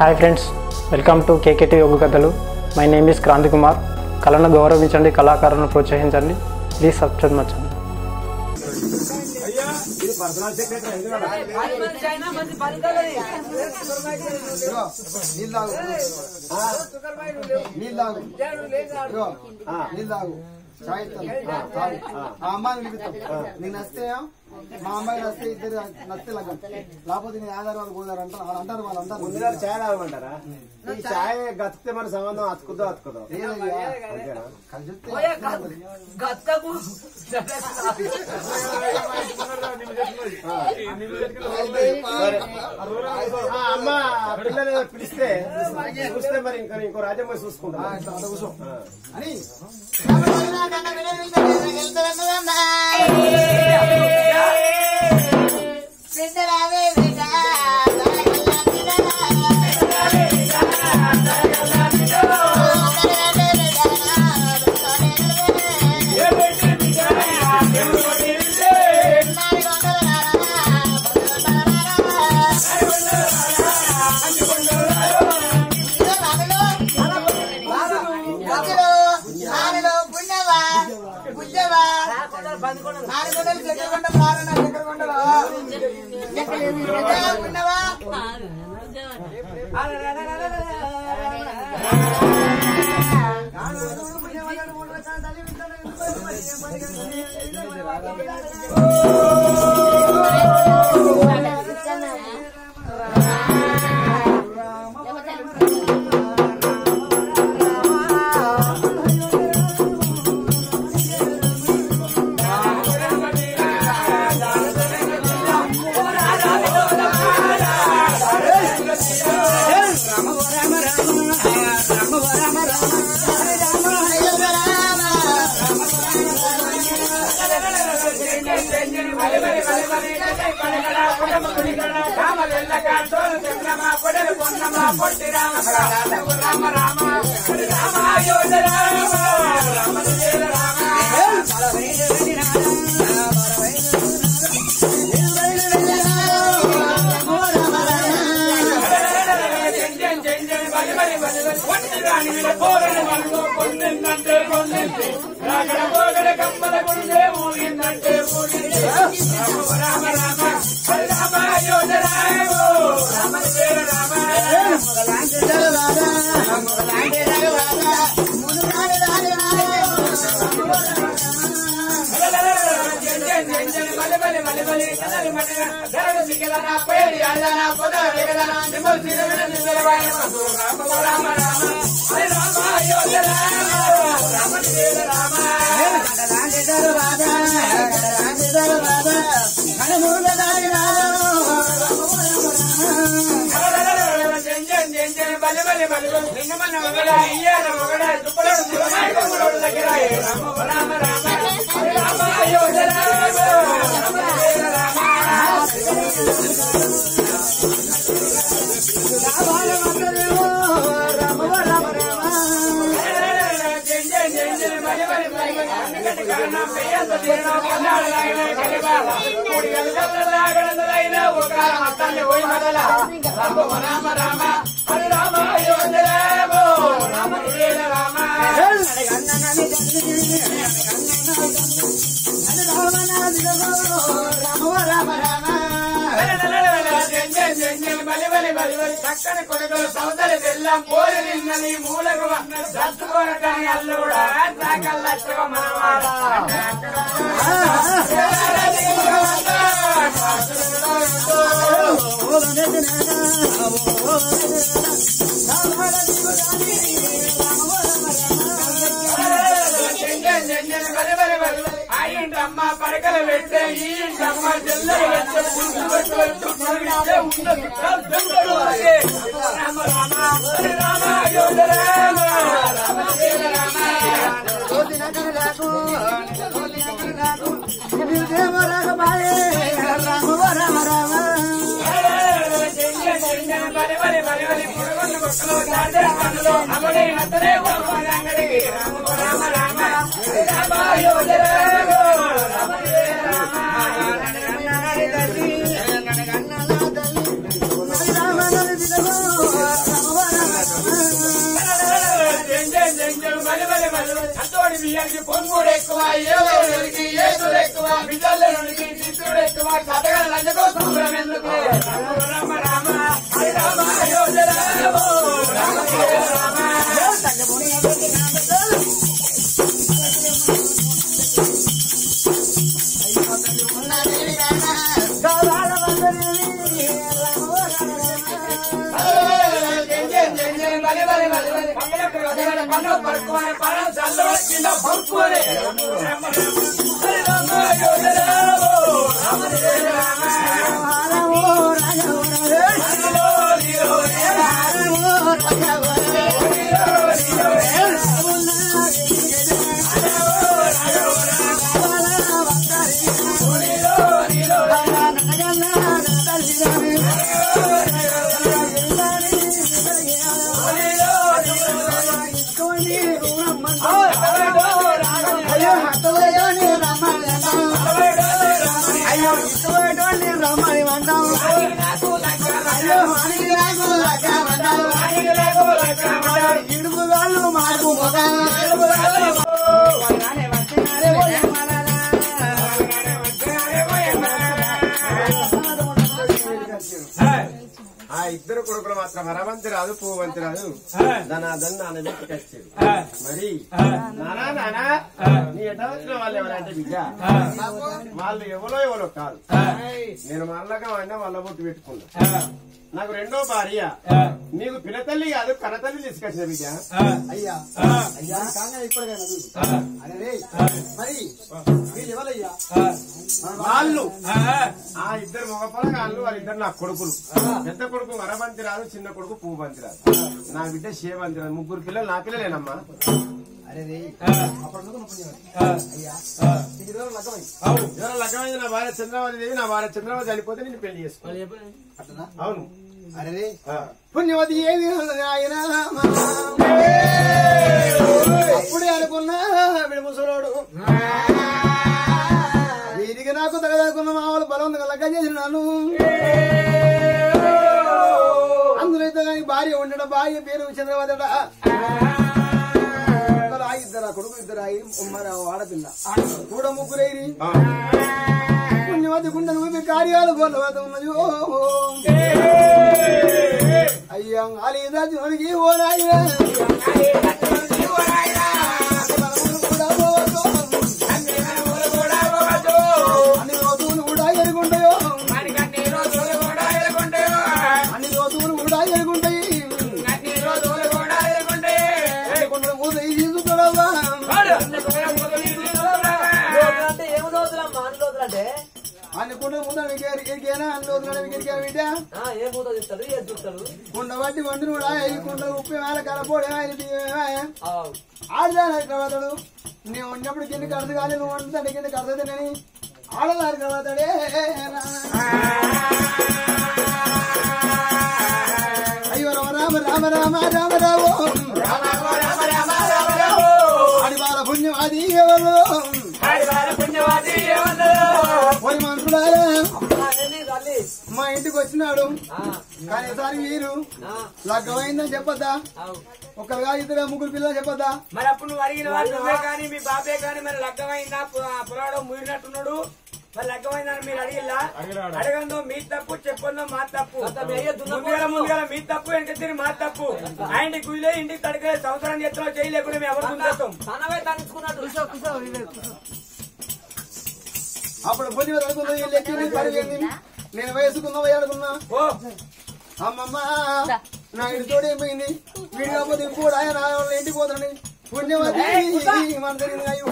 Hi friends welcome to KKT yoga కథలు my name is Kranthi Kumar కళను గౌరవించండి కళాకారులను ప్రోత్సహించండి ప్లీజ్ సబ్స్క్రైబ్ మచ్చండి నీళ్ళు తాగు నీళ్ళు తాగు ఇదిగో, నీళ్ళు తాగు చాయ్ ఇస్తాను. తాగు. ఆ అమ్మాయిని పిలుస్తాం నీకు నస్తే మా అమ్మాయి నస్తే ఇద్దరు నస్తే లగ్గం లేకపోతే నీ ఆధార్ వాళ్ళు పోదారు అంటారు వాళ్ళు అంటారు వాళ్ళు అంటారు ముందుగా ఛాయ్ తాగమంటారా ఈ ఛాయ్ గతికితే మన సంబంధం అతుకుద్దో అతుకుదో లేదయ్యా. అంతేనా కలిసితే ఆ అమ్మ పిల్లలు పిలిస్తే చూస్తే మరి ఇంకా ఇంకో రాజ్యం పోయి చూసుకుంటా ఆ, ఇట్లా అక్కడ కూర్చో అని చక్కని కొడుకులు సౌదరి బెల్లం పోలి నిన్నని మూలకు దత్తుకోనటని అల్లుడా సాకల్లచ్చుకో మనవాడ ఆ ఇంటమ్మ పడకలు పెట్టే ఈ ఇంటమ్మ జల్లలు పెట్టే పులుసు పెట్టు పెట్టు పులిస్తే ఉండదు దొంగలు అదే. రామ రామ హరి రామ యోగ రామ రామ జయ రామ బలి బలి బలి బలి పురుగులు గుట్టలు తాజా పండ్లు అమడి నత్తరే అంగడికి రామ రామ రామ హరి రామ యోగ రామ రామ జయ రామ రామ జంజలు మరి మరి మరి అంతోడి బియ్యానికి పొంగుడు ఎక్కువ ఏలోనికి ఏసుడు ఎక్కువ బిడ్డలకి శిష్యుడు ఎక్కువ కథగా లంచకో సంబరం ఎందుకు రామ రామ హరి రామ అయోధ్య రామ రామ రామ ఆ ఇద్దరు కొడుకులు మాత్రం హరవంతి రాదు పూవంతి రాదు ధనాదన్ నాన్న వ్యక్తికి వచ్చాడు మరి నానా నానా నీ ఎట వచ్చిన వాళ్ళు ఎవరంటే బిడ్డ వాళ్ళు ఎవరో ఎవరో కాదు నేను మల్లగా అయినా వాళ్ళ బొట్టు పెట్టుకున్నా నాకు రెండో భార్య నీకు పినతల్లి కాదు కనతల్లి తీసుకొచ్చిన బిడ్డ అయ్యా అయ్యా కాగా ఇప్పటికైనా చూడు అరే రే మరి వీళ్ళు ఎవరయ్యా వాళ్ళు ఆ ఇద్దరు మగపలగాళ్ళు వాళ్ళిద్దరు నా కొడుకులు పెద్ద కొడుకు వరబంతి రాదు చిన్న కొడుకు పువ్వుబంతి రాదు నా బిడ్డ శేవంతి రాదు ముగ్గురు పిల్లలు నా పిల్లలేనమ్మా అరే రే అప్పుడు నువ్వు పుణ్యవతి. అయ్యా ఇది రోజు లగ్గమై ఎవరో లగ్గమైంది నా భార్య చంద్రవతి దేవి నా భార్య చంద్రవతి చనిపోతే నేను పెళ్లి చేసుకో అట్లనా అవును అరే రే ఆ. పుణ్యవతి ఏమి ఉన్నది ఆయన అప్పుడే అనుకున్నా వీడు ముసలోడు వీరికి నాకు తగదాకున్న మామూలు బలం లగ్గ చేసినాను అందులో అయితే కానీ భార్య ఉండడం భార్య పేరు చంద్రవదట ఆ ఇద్దరు ఆ కొడుకు ఇద్దరు అయి మరి ఆ ఆడపిల్ల కూడా ముగ్గురైరి ఆ. పుణ్యవతి గుండె ఊపి కార్యాలు గొల్లవత ఉన్నది ఓ అయ్యా అలీదా జోడికి ఓడాయిరా కూడా పోవద్దు. అన్ని రోజులు కూడా ఎరుగుంటాయో అన్ని రోజులు కూడా ఎరుగుంటాయి కొండ ఊరు తీసుకురావా అంటే ఏం రోజులమ్మా అన్ని రోజులంటే అన్ని కొండ మూత ఎరికేనా అన్ని రోజులు ఎరికా బిడ్డ ఆ, ఏ మూత తింటాడు ఏం చూస్తాడు కుండ బట్టి వండి కూడా ఈ కుండ ఉప్పు మేల కలపోడే ఆవ్. ఆడదాని కడతాడు నేను ఉన్నప్పుడు కింద కడదు కానీ నువ్వు వండుతాడు కింద కడతాడు నేను ఆడదాని కడతాడే అయ్యో రామ రామ రామ రామ రామ రామ ఆడి వాళ్ళ పుణ్యం అది ఎవరు పోయి మనుషులారా ఆ, ఏంది తల్లి మా ఇంటికి వచ్చినాడు ఆ, కానీ ఈసారి వీరు ఆ, లగ్గమైందని చెప్పొద్దా ఆవ్. ఒకరుగా ఇద్దరు ముగ్గురు పిల్లలు చెప్పొద్దా మరి అప్పుడు నువ్వు అడిగిన వాళ్ళు నువ్వే కానీ మీ బాబే కానీ మరి లగ్గమైందా పు- పురాడో మురినట్టున్నాడు మరి లగ్గమైందని మీరు అడిగిల్లా అడగందో మీ తప్పు చెప్పందో మా తప్పు అంతా మీ అయ్య దున్నపోతు. ముందుగా ముందుగా మీ తప్పు వెనక తిరిగి మా తప్పు ఆయన గుయిలే ఇంటికి తడకలే సంవత్సరం చేస్తున్నావు చేయలేకుండా మేము ఎవరు గుంజేస్తాం తనవే తగ్గించుకున్నట్టు అప్పుడు పొద్దు అనుకున్నది లెక్కింది పరిగెంది నేను వయసుకున్నా వయాడుకున్నా ఓ అమ్మమ్మ నా ఇంటి తోడు ఏమైంది వీడు కాకపోతే ఇప్పుడు ఆయన నా వాళ్ళ ఇంటికి పోతాడని పుణ్యవతి మన జరిగింది అయ్యో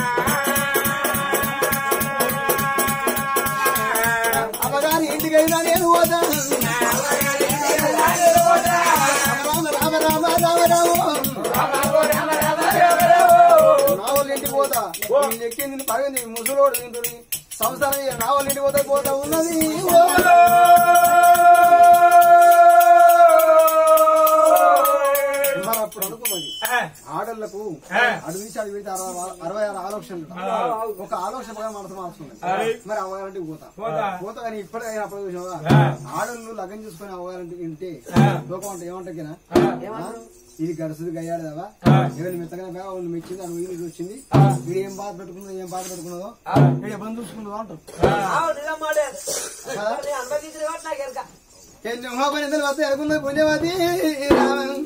అమ్మగారి ఇంటికైనా నేను పోతా రామ రామ రామ రామ రామ నా వాళ్ళ ఇంటికి పోతా వీళ్ళు ఎక్కింది పగంది ముసలోడు తింటుంది సంసారం ఇక నా వాళ్ళ ఇంటికి పోతా పోతా ఉన్నది మరి అప్పుడు అప్పుడు అనుకున్నది ఆడళ్లకు అటు నుంచి అటు పెడితే అరవై అరవై ఆరు ఆలోచనలు ఒక ఆలోచన ప్రకారం మనసు మార్చుకున్నది మరి అవ్వాలంటే పోతా పోతా కానీ ఇప్పటికైనా అప్పుడు చూసావా ఆడళ్ళు లగ్గం చేసుకుని అవ్వాలంటే వింటే లోకం అంటే ఏమంటాకినా ఇది గడుసుది గయ్యాడదావా ఎవరిని మెత్తగా బా వాళ్ళు మెచ్చింది అని వీళ్ళు వచ్చింది వీడు ఏం బాధ పెట్టుకున్నదో ఏం బాధ పెట్టుకున్నదో వీడు ఎప్పుడు చూసుకున్నదో అంటారు నిజం మాడే అనుమతించిన కాబట్టి నాకు ఎరక ఎన్ని మహాపని ఎంతలు వస్తే అనుకున్నది పుణ్యవతి రామన్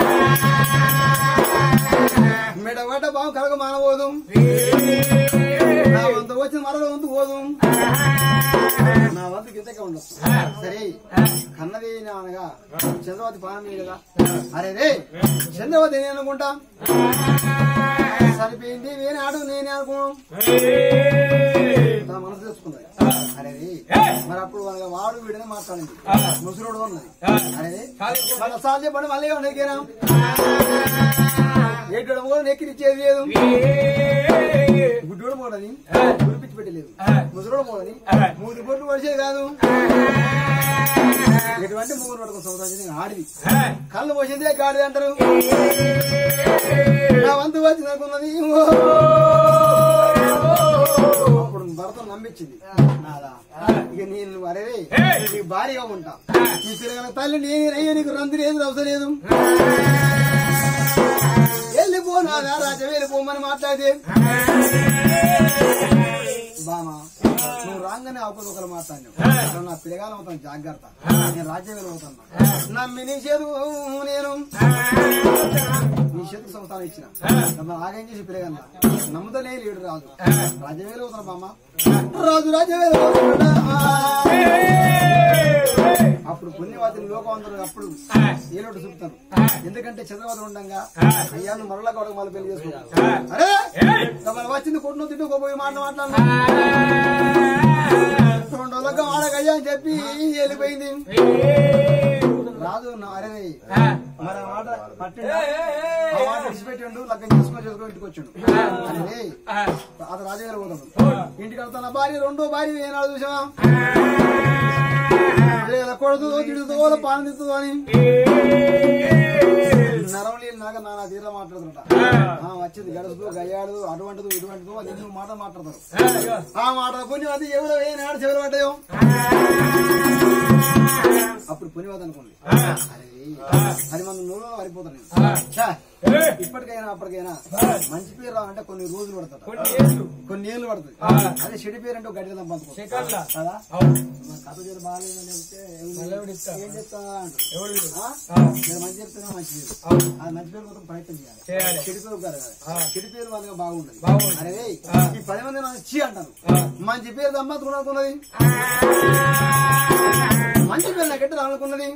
మెడగొట్ట బాగు కలగ మానబోదు నా వంతు వచ్చిన మరొక వంతు పోదు నా వంతు గింతకే ఉండదు సరే కన్నది అనగా చంద్రవతి పానం కదా అరే రే చంద్రవతి నేను అనుకుంటా సరిపోయింది నేనే ఆడు నేనే అనుకున్నాను నా మనసు తెచ్చుకున్నది అరే రే, మరి అప్పుడు వాళ్ళ వాడు వీడనే మాట్లాడింది ముసలుడు ఉన్నది అరే రే, మళ్ళీ సార్ చెప్పండి మళ్ళీ నెక్కినా ఏడు కూడా నెక్కిరిచ్చేది లేదు గుడ్డోడు పోడని గురిపించి పెట్టలేదు ముసలోడు పోడని మూడు పొట్లు పడిచేది కాదు ఎటువంటి మూడు పట్టుకుని సంవత్సరం ఆడిది కళ్ళు పోసిందే గాడిది అంటారు నా వంతు వచ్చి నాకున్నది అప్పుడు భరత నమ్మించింది నాదా ఇక నేను అరే నీకు భారీగా ఉంటా నీ పిల్లల తల్లి నేనయ్యా నీకు రంది లేదు అవసరం లేదు వెళ్ళిపో నాదా రాజా వెళ్ళిపోమని మాట్లాడితే బామా నువ్వు రాగానే అవకలు ఒకరు మాట్లాడినావు నా పిల్లగాలు అవుతాను జాగ్రత్త నేను రాజ్యం వెళ్ళిపోతాను నమ్మి నీ చేదు నేను నీ చేతికి సంస్థానం ఇచ్చిన నన్ను ఆగం చేసి పిల్లగన్న నమ్ముతనే లేడు రాజు రాజ్యం వెళ్ళిపోతాను బామ్మ రాజు రాజ్యం వెళ్ళిపోతున్నా అప్పుడు పుణ్యవాదిని లోకవంతులు అప్పుడు ఏలోటు చూపుతాను ఎందుకంటే చంద్రబాబు ఉండంగా అయ్యా నువ్వు మరలా కూడా మళ్ళీ పెళ్లి చేసుకో అరే మన వచ్చింది కొట్టును తిట్టుకోపోయి మాట మాట్లాడు రెండు రోజులకు ఆడగయ్యా అని చెప్పి వెళ్ళిపోయింది రాజు నా అరే మరి ఆ మాట పట్టిండు ఆ మాట విడిచిపెట్టిండు లగ్గం చేసుకొని చేసుకొని ఇంటికి వచ్చిండు అరే అది రాజుగారు పోతాడు ఇంటికి వెళ్తాను భార్య రెండో భార్య ఏనాడు చూసావా కొడుతు తిడుతూ పానం తిడుతూ అని నరం లేని నాక నానా తీర మాట్లాడుతుంట ఆ, వచ్చింది గడుస్తూ గయ్యాడు అటువంటిది ఇటువంటిది అది ఎన్నో మాట మాట్లాడతారు ఆ మాట పుణ్యవతి ఎవరో ఏ నాడు చెవులు పడ్డాయో అప్పుడు పుణ్యవతి అనుకోండి అరే అది మన నూనెలో వారిపోతాను నేను ఛా, ఇప్పటికైనా అప్పటికైనా మంచి పేరు రావాలంటే కొన్ని రోజులు పడుతుంది కొన్ని ఏళ్ళు పడుతుంది అదే చెడు పేరు అంటే ఒక గడిగా సంపాదించుకో కదా మా కథ పేరు బాగాలేదని చెప్తే ఏం- ఏం చెప్తా అంటారు. ఆ? మీరు మంచి చెప్తున్నా మంచి పేరు అది మంచి పేరు మొత్తం ప్రయత్నం చేయాలి చెడు పేరు కాదు కదా చెడు పేరు వాళ్ళకి బాగుండదు అరే ఈ పది మంది నన్ను చీ అంటాను మంచి పేరు సంపాదించుకున్నది మంచి పేరు నాకు ఎట్టు రానుకున్నది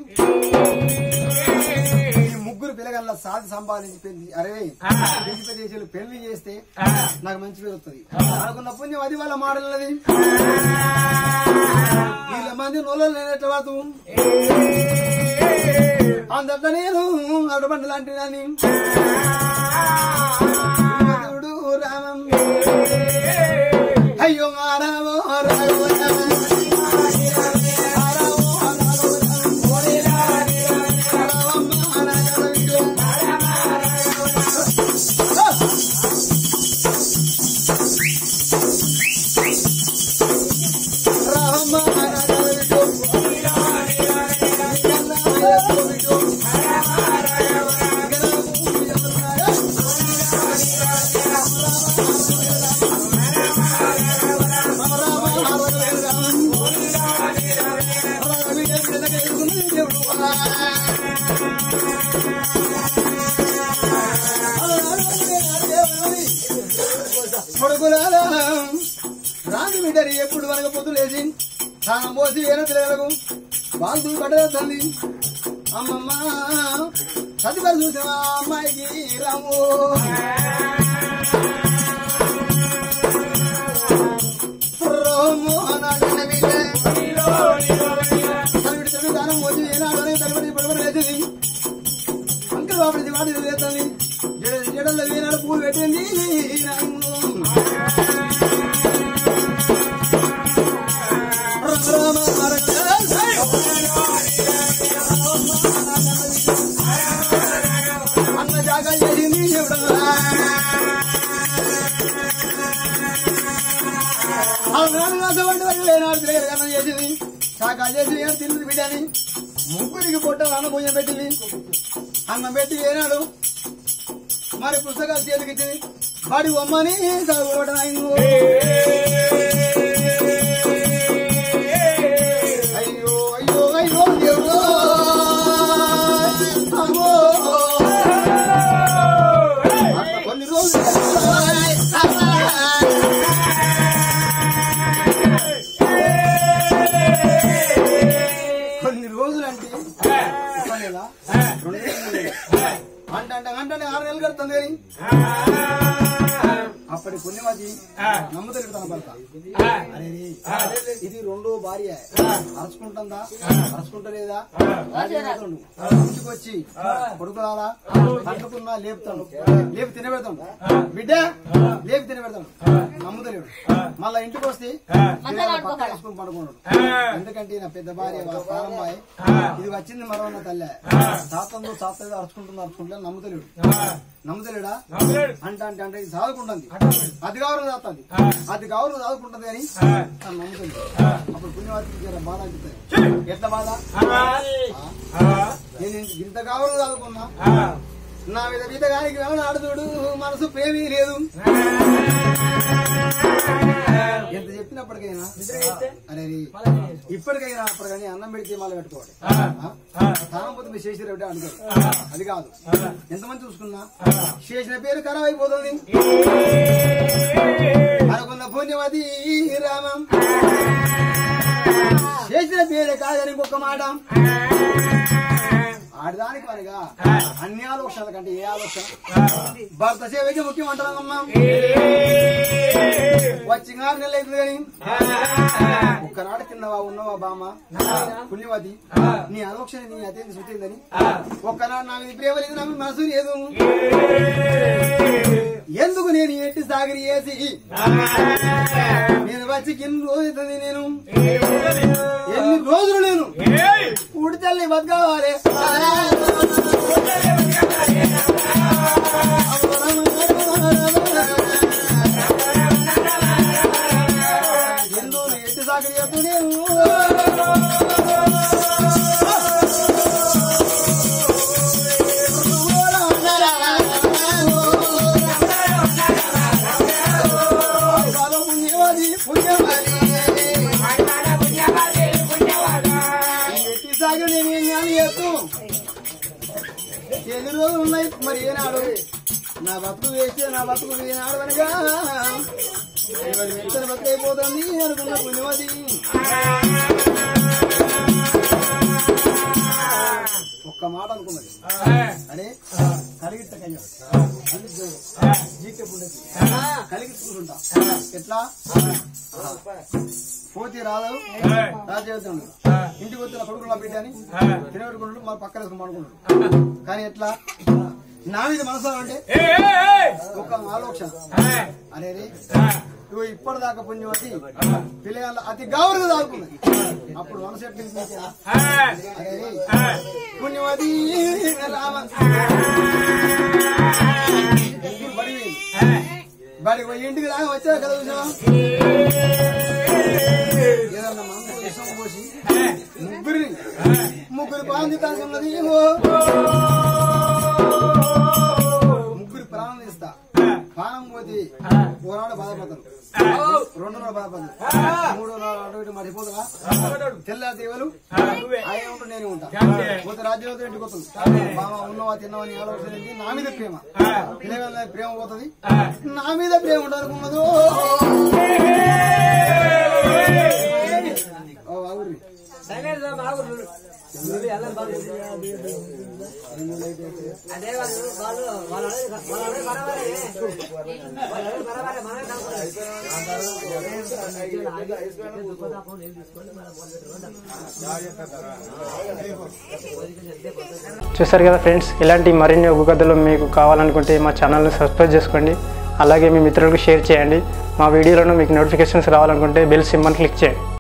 ఈ ముగ్గురు పిల్లగల్ల సాధి సంపాదించి పెళ్లి అరే పెళ్లి దేశాలు పెళ్లి చేస్తే నాకు మంచి పేరు వస్తుంది అనుకున్న పుణ్యం అది వాళ్ళ మాడలది వీళ్ళ మంది నోళ్ళు నేనెట్లా వాతు అందట నేను అడబండి లాంటి నాని దేవుడు రామం అయ్యో రామో రాఘవ రామ. కొడుకులారా రాజు బిడ్డరి ఎప్పుడు వరకు పొద్దులేసి స్నానం పోసి వేరే పిల్లలకు వాళ్ళు పడేస్తుంది అమ్మమ్మ చదివారు చూసిన అమ్మాయికి రాము రోము అనాథన బిడ్డ. తల్లిడి తల్లి దానం పోసి ఏనాడనే తల్లిడి పడబడి లేచింది అంకల్ బాబు వాడి లేస్తుంది జడల్లో వేనాడు పూలు పెట్టింది రాము. అన్న జాగ చేసింది సాకాలు చేసి ఏం తిన్నది బిడ్డని ముగ్గురికి పొట్టలు అన్న భుజం పెట్టింది అన్నం పెట్టి ఏనాడు మరి పుస్తకాలు చేతికి ఇచ్చింది వాడి బొమ్మని చదువుకోవడం అయ్యో అయ్యో అయ్యో దేవుడో అమ్మో. అట్లా కొన్ని రోజులు కొన్ని రోజులు అంటే ఒక నెల రెండు నెలలు అంటే అంటే అంటే ఆరు నెలలు కడుతుంది కానీ అప్పటి పుణ్యవతి నమ్ముతుంది తన భర్త అరే రే, ఇది రెండో భార్య అరుచుకుంటుందా అరుచుకుంటలేదా రాజేంద్రుడు ఇంటికి వచ్చి కొడుకులారా పండుకున్నా లేపుతాడు లేపు తినబెడతాడు బిడ్డ లేపు తినబెడతాడు నమ్ముతలేడు మళ్ళా ఇంటికి వస్తే పిల్లలు పక్కన వేసుకొని పడుకున్నాడు ఎందుకంటే నా పెద్ద భార్య పాలమ్మాయి ఇది వచ్చింది మరో తల్లె తాతందో తాత అరుచుకుంటుందో అరుచుకుంటుందో నమ్ముతలేడు నమ్ముతలేడా అంటే అంటే అంటే ఇది చదువుకుంటుంది అది గౌరవం చదువుతుంది అది గౌరవం చదువుకుంటుంది కానీ తను నమ్ముతుంది అప్పుడు పుణ్యవాదికి జర బాధ అనిపిస్తుంది ఎట్లా బాధ నేను ఇంత గౌరవం చదువుకున్నా నా మీద వీతగానికి ఆడుతుడు మనసు ప్రేమి లేదు ఎంత చెప్పినప్పటికైనా అరే రే, ఇప్పటికైనా అప్పుడు కానీ అన్నం పెడితే మళ్ళీ పెట్టుకోవాలి తానంపోతే మీరు చేసిన రేటే అనుకో అది కాదు ఎంతమంది చూసుకున్నా చేసిన పేరు ఖరాబ్ అయిపోతుంది అనుకున్న పుణ్యవతి రామం చేసిన పేరే కాదని ఇంకొక మాట ఆడదానికి పనిగా అన్ని ఆలోచనల కంటే ఏ ఆలోచన భర్త సేవకి ముఖ్యం అంటారమ్మా వచ్చి ఆరు నెలలు అవుతుంది కానీ ఒక్కనాడు తిన్నవా ఉన్నవా బామ్మ పుణ్యవతి నీ ఆలోచన నీ అత్యంత సుట్టిందని ఒక్కనాడు నా మీద ప్రేమ లేదు నా మీద మనసు లేదు ఎందుకు నేను ఎట్టి సాగరి చేసి నేను వచ్చి ఎన్ని రోజులు అవుతుంది నేను ఎన్ని రోజులు నేను ఉడితల్లి బతకావాలి ఎందుకు ఎట్టి సాగరి చేస్తూ నేను కాలం పుణ్యవాది పుణ్యవాది ఎట్టి సాగరి నేను ఏం జ్ఞానం చేస్తూ ఎన్ని రోజులు ఉన్నాయి మరి ఏనాడు నా బతుకు వేస్తే నా బతుకు ఏనాడు అనగా ఇవాళ వెంటనే బతుకు అయిపోతుంది అనుకున్న పుణ్యవతి ఒక్క మాట అనుకున్నది అరే కలిగిట్ట కయ్య జీకే పుండకి కలిగించుకుంటా ఎట్లా పోతే రాదు రాజేవుతాడు ఇంటికి వచ్చిన కొడుకులు నా బిడ్డని తినబెట్టుకుంటాడు మా పక్కన వేసుకుని పడుకుంటాడు కానీ ఎట్లా నా మీద మనసు అంటే ఒక ఆలోచన అరే రే ఇగో ఇప్పటిదాకా పుణ్యవతి పిల్లగాళ్ళ అతి గౌరవ దాకున్నది అప్పుడు మనసు ఎట్లా అనిపించిందా? అరే రే పుణ్యవతి రామ బడి పోయింది. బడికి పోయి ఇంటికి రాగా వచ్చా కదా చూసావా? ఏదన్నా మందు విషం పోసి ముగ్గురిని ముగ్గురు ప్రాణం తీస్తానుకున్నది ముగ్గురు ప్రాణం తీస్తా ప్రాణం పోతే ఓనాడు బాధపడతారు రెండు నాడు బాధపడతారు మూడో నాడు అటు ఇటు మర్చిపోతారా తెల్ల దేవులు ఆయన ఉంటాడు నేను ఉంటా పోతే రాజ్యం ఇంటికి వస్తుంది మామ ఉన్నవా తిన్నావా అని ఆలోచన ఏంటి? నా మీద ప్రేమ పిల్లల మీద ప్రేమ పోతుంది నా మీద ప్రేమ ఉంటుంది అనుకున్నదో ఓ, అవుర్రి. అదే వాళ్ళు వాళ్ళు వాళ్ళు అనేది- వాళ్ళు అనేది బరాబరే. వాళ్ళు అనేది బరాబరే. మనమే కాకపోతే. చూసారు కదా ఫ్రెండ్స్ ఇలాంటి మరిన్ని ఒగ్గు కథలు మీకు కావాలనుకుంటే మా ఛానల్ని సబ్స్క్రైబ్ చేసుకోండి అలాగే మీ మిత్రులకు షేర్ చేయండి మా వీడియోలను మీకు నోటిఫికేషన్స్ రావాలనుకుంటే బెల్ సింబల్ క్లిక్ చేయండి